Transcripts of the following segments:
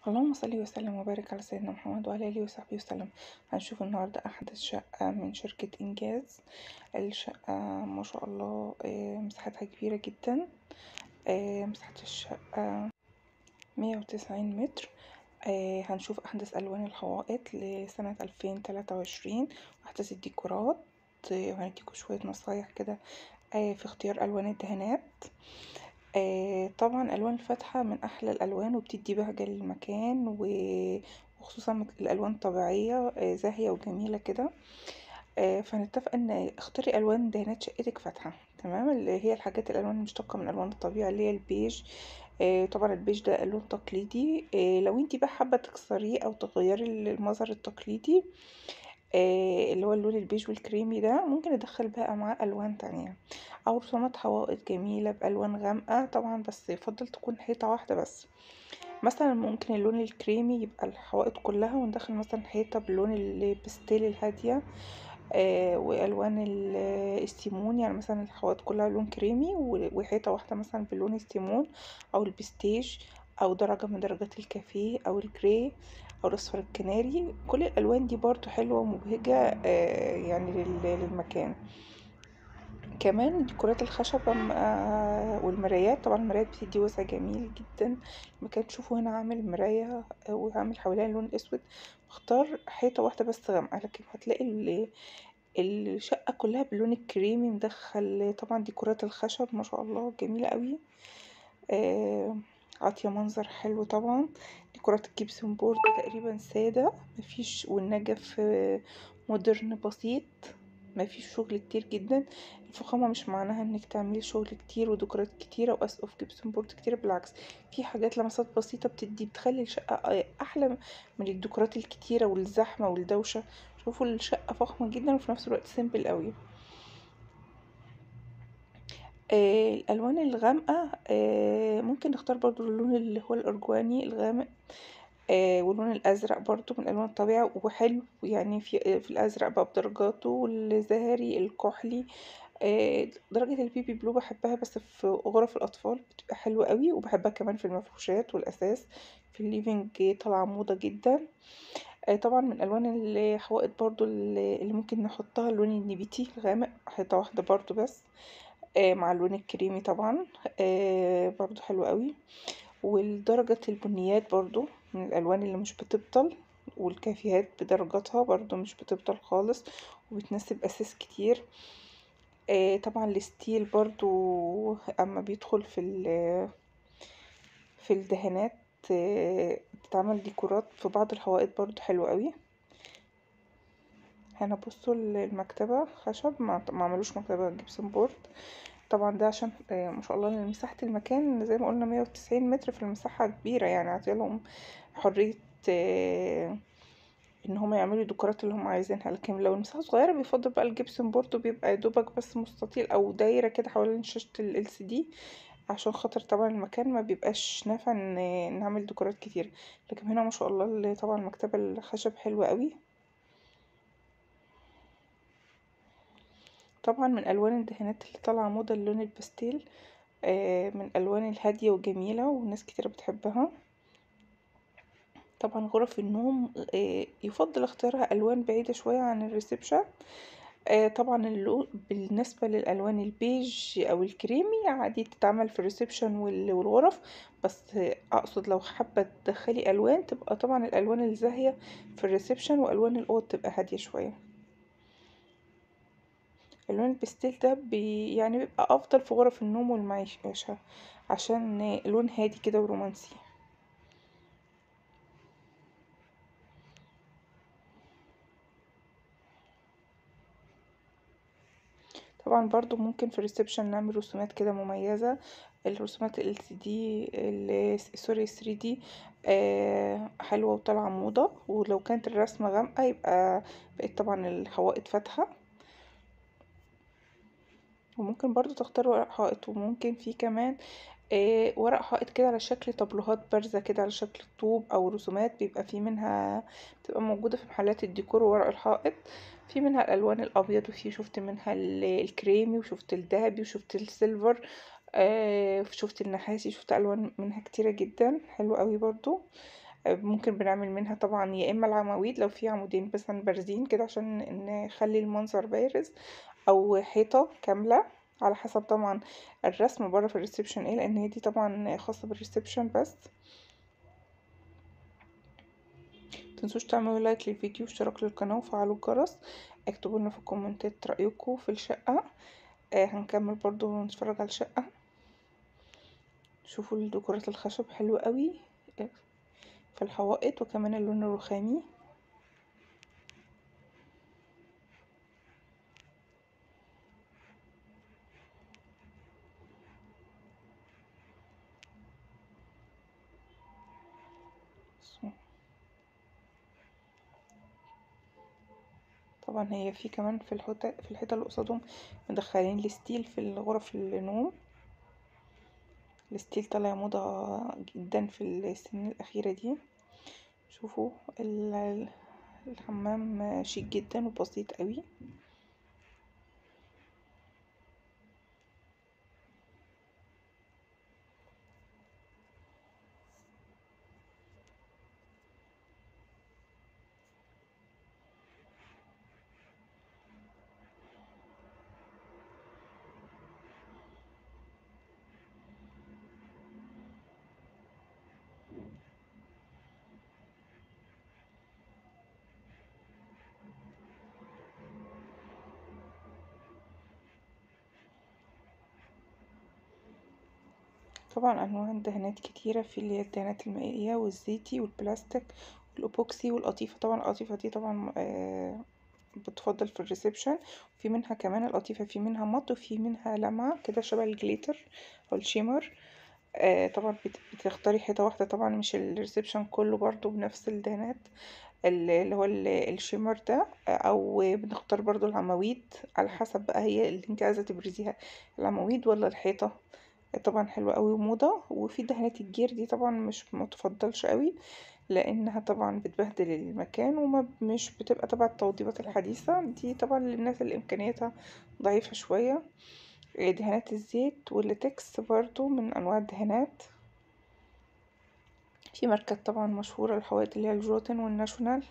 اللهم صل وسلم وبارك على سيدنا محمد وعلى آله وصحبه وسلم هنشوف النهاردة أحدث شقة من شركة إنجاز الشقة ما شاء الله آه، مساحتها كبيرة جدا آه، مساحة الشقة مية وتسعين متر آه، هنشوف أحدث ألوان الحوائط لسنة ألفين تلاتة وعشرين وأحدث الديكورات وهنديكوا شوية نصايح كده في اختيار ألوان الدهانات طبعا ألوان الفاتحة من أحلى الألوان وبتدي بهجة للمكان وخصوصا الألوان الطبيعية زاهية وجميلة كده فهنتفق ان اختاري ألوان دهانات شقتك فاتحة تمام اللي هي الحاجات الألوان المشتقة من ألوان الطبيعة اللي هي البيج طبعا البيج ده لون تقليدي لو انتي بقى حابة تكسريه أو تغيري المظهر التقليدي اللي هو اللون البيج والكريمي ده ممكن ندخل بقى معاه ألوان تانية أو رسومات حوائط جميلة بألوان غامقة طبعا بس يفضل تكون حيطة واحدة بس مثلا ممكن اللون الكريمي يبقى الحوائط كلها وندخل مثلا حيطة باللون البستيل الهادية آه والوان السيمون يعني مثلا الحوائط كلها لون كريمي وحيطة واحدة مثلا باللون السيمون او البستيج او درجة من درجات الكافيه او الجراي او الاصفر الكناري كل الالوان دي برضو حلوة ومبهجة آه يعني للمكان كمان ديكورات الخشب والمرايات طبعا المرايات بتدي وسع جميل جدا المكان تشوفوا هنا عامل مراية وعامل حواليها اللون الاسود مختار حيطة واحدة بس غامقة لكن هتلاقي الشقة كلها باللون الكريمي مدخل طبعا ديكورات الخشب ما شاء الله جميلة قوي آه عاطية منظر حلو طبعا ديكورات الجبسون بورد تقريبا سادة مفيش والنجف مودرن بسيط مفيش شغل كتير جدا الفخامة مش معناها انك تعملي شغل كتير وديكورات كتيرة واسقف جبسون بورد كتيرة بالعكس في حاجات لمسات بسيطة بتدي بتخلي الشقة احلى من الديكورات الكتيرة والزحمة والدوشة شوفوا الشقة فخمة جدا وفي نفس الوقت سيمبل قوي آه الالوان الغامقة آه ممكن نختار برضو اللون اللي هو الارجواني الغامق آه واللون الازرق برضو من الوان الطبيعة وحلو يعني في, في الازرق بقى بدرجاته الزهري الكحلي درجة البيبي بلو بحبها بس في غرف الأطفال بتبقى حلوة قوي وبحبها كمان في المفروشات والأساس في الليفينج طالعة موضة جدا طبعا من ألوان الحوائط برضو اللي ممكن نحطها اللون النبيتي الغامق حيطة واحدة برضو بس مع اللون الكريمي طبعا برضو حلو قوي والدرجة البنيات برضو من الألوان اللي مش بتبطل والكافيهات بدرجاتها برضو مش بتبطل خالص وبتناسب أساس كتير طبعا الستيل برضو اما بيدخل في في الدهانات بتتعمل ديكورات في بعض الحوائط برضو حلوة قوي هنا بصوا المكتبة خشب ما عملوش مكتبة جبسون بورد طبعا ده عشان ما شاء الله مساحة المكان زي ما قلنا مية وتسعين متر في المساحة كبيرة يعني عطيلهم حرية ان هما يعملوا الديكورات اللي هما عايزينها لكن لو المساحة صغيرة بيفضل بقى الجبسون بورد بيبقى دوبك بس مستطيل او دايرة كده حوالين شاشة ال LCD عشان خاطر طبعا المكان ما بيبقاش نافع ان نعمل ديكورات كتير لكن هنا ما شاء الله طبعا المكتبة الخشب حلوة قوي طبعا من الوان الدهانات اللي طالعة موضة اللون الباستيل من الالوان الهادية وجميلة وناس كتيرة بتحبها طبعا غرف النوم يفضل اختيارها الوان بعيدة شوية عن الريسبشن طبعا اللون بالنسبة للألوان البيج أو الكريمي عادي تتعمل في الريسبشن والغرف بس أقصد لو حابة تدخلي ألوان تبقى طبعا الألوان الزاهية في الريسبشن وألوان الأوض تبقى هادية شوية اللون البستيل ده بي يعني بيبقى أفضل في غرف النوم والمعيشة عشان لون هادي كده ورومانسي طبعا برضو ممكن في الريسبشن نعمل رسومات كده مميزة الرسومات ال LCD سوري 3D حلوة وطالعة موضة ولو كانت الرسمة غامقة يبقى بقت طبعا الحوائط فاتحة وممكن برضو تختار ورق حائط وممكن في كمان ورق حائط كده على شكل طابلوهات بارزة كده على شكل طوب او رسومات بيبقى في منها بتبقى موجودة في محلات الديكور وورق الحائط في منها الالوان الابيض وفي شفت منها الكريمي وشفت الذهبي وشفت السيلفر شفت النحاسي شفت الوان منها كتيرة جدا حلوة قوي برضو ممكن بنعمل منها طبعا يا اما العواميد لو في عمودين مثلا بارزين كده عشان نخلي المنظر بارز او حيطة كاملة على حسب طبعا الرسم بره في الريسبشن ايه لان هي دي طبعا خاصة بالريسبشن بس متنسوش تعملوا لايك للفيديو واشتراك للقناة وفعلوا الجرس اكتبوا لنا في الكومنتات رأيكم في الشقة آه هنكمل برضو نتفرج على الشقة شوفوا الديكورات الخشب حلوة قوي في الحوائط وكمان اللون الرخامي طبعا هي في كمان في الحيطة في الحيطة اللي قصادهم مدخلين الستيل في الغرف النوم الستيل طالع موضة جدا في السنين الأخيرة دي شوفوا الحمام شيك جدا وبسيط قوي طبعا انواع الدهانات كتيرة في اللي هي الدهانات المائية والزيتي والبلاستيك والايبوكسي والقطيفة طبعا القطيفة دي طبعا بتفضل في الريسبشن في منها كمان القطيفة في منها مط وفي منها لمعة كده شبه الجليتر او الشيمر طبعا بتختاري حيطة واحدة طبعا مش الريسبشن كله برضو بنفس الدهانات اللي هو الشيمر ده او بنختار برضو العواميد على حسب بقى هي اللي انت عايزة تبرزيها العواميد ولا الحيطة طبعا حلوة قوي وموضة وفي دهانات الجير دي طبعا مش متفضلش قوي لانها طبعا بتبهدل المكان وما مش بتبقى تبع التوضيبات الحديثة دي طبعا للناس اللي امكانياتها ضعيفة شوية دهانات الزيت واللاتكس برضو من انواع الدهانات في ماركات طبعا مشهورة الحوائط اللي هي الجوتن والناشونال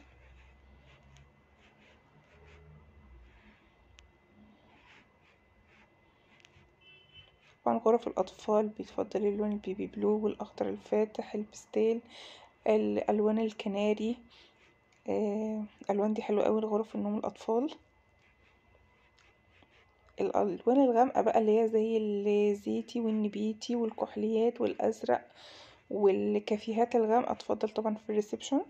طبعا غرف الأطفال بيفضل اللون البيبي بلو والأخضر الفاتح البستيل الألوان الكناري الألوان دي حلوة اوي لغرف النوم الأطفال الألوان الغامقة بقى اللي هي زي الزيتي والنبيتي والكحليات والأزرق والكافيهات الغامقة تفضل طبعا في الريسبشن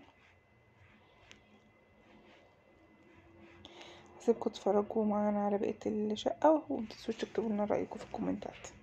هسيبكم تتفرجوا معانا على بقية الشقة ومتنسوش تكتبوا لنا رأيكم في الكومنتات